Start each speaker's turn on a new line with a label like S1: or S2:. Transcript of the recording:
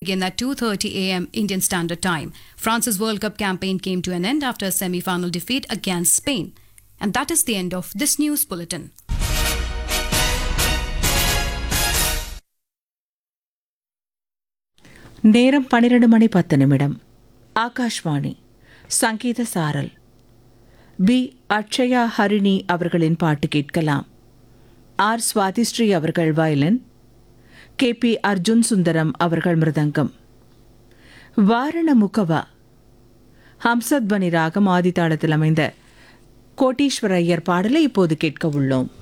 S1: begin at 2:30 a.m. Indian Standard Time. France's World Cup campaign came to an end after a semi-final defeat against Spain. And that is the end of this news bulletin.
S2: நேரம் பன்னிரண்டு மணி பத்து நிமிடம் ஆகாஷ்வாணி சங்கீத சாரல் B Akshaya Harini அவர்களின் பாட்டு கேட்கலாம் R Swathisri அவர்கள் violin K P Arjun Sundaram அவர்கள் மிருதங்கம் வாரண முகவா ஹம்சத்வனி ராகம் ஆதித்தாளத்தில் அமைந்த கோட்டீஸ்வர ஐயர் பாடலை இப்போது கேட்க உள்ளோம்